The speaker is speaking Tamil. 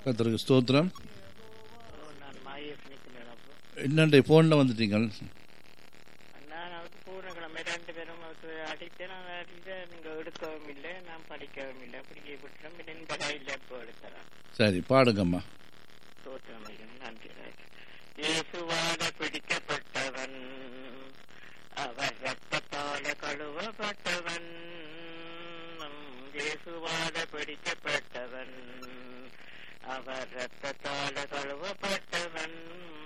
கத்தருக்கு ஸ்தோத்திரம் நான் மாயேஸ் நிற்கிறேன் அப்போ என்னண்டே ஃபோனில் வந்துட்டீங்க நான் அவருக்கு பூர்ணக்கிழமை ரெண்டு பேரும் அவருக்கு அடித்தேன் நான் அடித்தேன் நீங்கள் எடுக்கவும் இல்லை நான் படிக்கவும் இல்லை படிக்க விட்டுறோம் பின்ன இந்த கையில் எப்போ எடுத்துறேன் சரி பாடுங்கம்மா ஸ்தோத்திரம் நன்றி இயேசுவால பிடிக்கப்பட்டவன் அவர் ரத்தத்தால கழுவப்பட்டவன் இயேசுவால பிடிக்கப்பட்டவன் அவர் ரத்தத்தால கழுவப்பட்டவன்